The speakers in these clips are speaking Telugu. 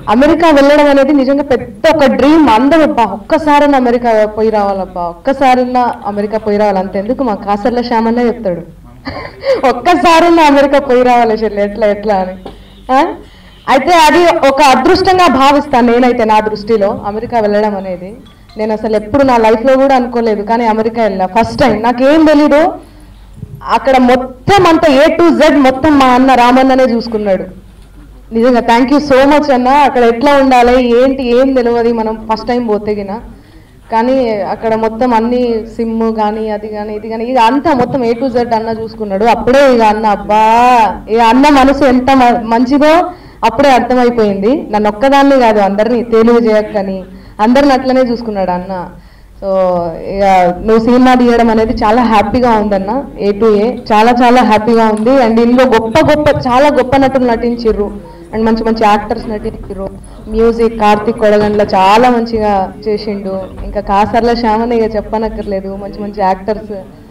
అమెరికా వెళ్ళడం అనేది నిజంగా పెద్ద ఒక డ్రీమ్ అందరూ అబ్బా ఒక్కసారన్నా అమెరికా పోయి రావాలబ్బా ఒక్కసారన్నా అమెరికా పోయి రావాలి అంతెందుకు మా కాసర్ల శ్యామన్న చెప్తాడు ఒక్కసారన్నా అమెరికా పోయి రావాలి చెల్లి ఎట్లా ఎట్లా అని ఆ? అయితే అది ఒక అదృష్టంగా భావిస్తాను నేనైతే నా దృష్టిలో అమెరికా వెళ్ళడం అనేది నేను అసలు ఎప్పుడు నా లైఫ్లో కూడా అనుకోలేదు కానీ అమెరికా వెళ్ళా ఫస్ట్ టైం నాకేం తెలీదు అక్కడ మొత్తం అంతా ఏ టు జెడ్ మొత్తం మా అన్న రామన్ననే చూసుకున్నాడు నిజంగా థ్యాంక్ యూ సో మచ్ అన్న అక్కడ ఎట్లా ఉండాలి ఏంటి ఏం తెలియదు మనం ఫస్ట్ టైం పోతేగిన కానీ అక్కడ మొత్తం అన్ని సిమ్ కానీ అది కానీ ఇది కానీ ఇక అంతా మొత్తం ఏ టు జెడ్ అన్న చూసుకున్నాడు అప్పుడే ఇక అన్న అబ్బా ఇక అన్న మనసు ఎంత మ- మంచిదో అప్పుడే అర్థమైపోయింది నన్ను ఒక్కదాన్ని కాదు అందరినీ తేలిక చేయక్కని అందరిని అట్లనే చూసుకున్నాడు అన్న సో ఇక నువ్వు సినిమా తీయడం అనేది చాలా హ్యాపీగా ఉందన్న ఏ టు ఏ చాలా చాలా హ్యాపీగా ఉంది అండ్ ఇందులో గొప్ప గొప్ప చాలా గొప్ప నటులు నటించిర్రు అండ్ మంచి మంచి యాక్టర్స్ నటించారు మ్యూజిక్ కార్తిక్ కొడగండ్ల చాలా మంచిగా చేసిండు ఇంకా కాసర్ల శ్యామని ఇక చెప్పనక్కర్లేదు మంచి మంచి యాక్టర్స్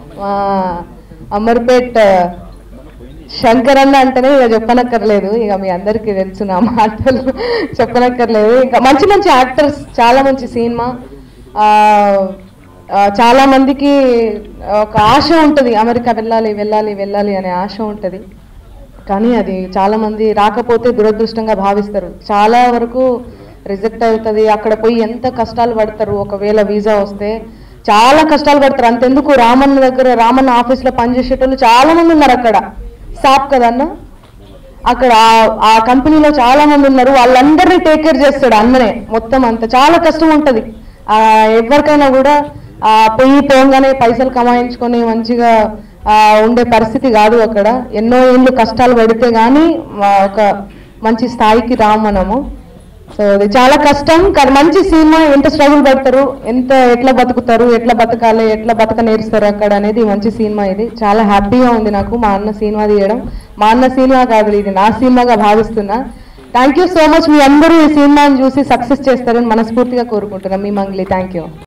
అమర్పేట్ శంకర్ అన్న అంటేనే ఇక చెప్పనక్కర్లేదు ఇక మీ అందరికీ తెలుసు నా మాటలు చెప్పనక్కర్లేదు ఇంకా మంచి మంచి యాక్టర్స్ చాలా మంచి సినిమా ఆ, ఆ, చాలా మందికి ఒక ఆశ ఉంటుంది అమెరికా వెళ్ళాలి వెళ్ళాలి వెళ్ళాలి అనే ఆశ ఉంటుంది కానీ అది చాలా మంది రాకపోతే దురదృష్టంగా భావిస్తారు చాలా వరకు రిజెక్ట్ అవుతుంది అక్కడ పోయి ఎంత కష్టాలు పడతారు ఒకవేళ వీసా వస్తే చాలా కష్టాలు పడతారు అంతెందుకు రామన్న దగ్గర రామన్న ఆఫీస్లో పనిచేసేటోళ్ళు చాలా మంది ఉన్నారు అక్కడ సాప్ కదన్న అక్కడ ఆ- ఆ కంపెనీలో చాలా మంది ఉన్నారు వాళ్ళందరినీ టేక్ కేర్ చేస్తాడు అన్ననే మొత్తం అంత చాలా కష్టం ఉంటది ఆ ఎవరికైనా కూడా ఆ పొయ్యి పోగానే పైసలు కమాయించుకొని మంచిగా ఆ ఉండే పరిస్థితి కాదు అక్కడ ఎన్నో ఏళ్ళు కష్టాలు పడితే గానీ ఆ, ఒక మంచి స్థాయికి రాము మనము సో ఇది చాలా కష్టం కానీ మంచి సినిమా ఎంత స్ట్రగుల్ పడతారు ఎంత ఎట్లా బతుకుతారు ఎట్లా బతకాలి ఎట్లా బతక నేర్స్తారు అక్కడ అనేది మంచి సినిమా ఇది చాలా హ్యాపీగా ఉంది నాకు మా అన్న సినిమా తీయడం మా అన్న సినిమా కాదు ఇది నా సినిమాగా భావిస్తున్నా థ్యాంక్ యూ సో మచ్ మీ అందరూ ఈ సినిమాని చూసి సక్సెస్ చేస్తారని మనస్ఫూర్తిగా కోరుకుంటున్నాం మీ మంగ్లీ థ్యాంక్ యూ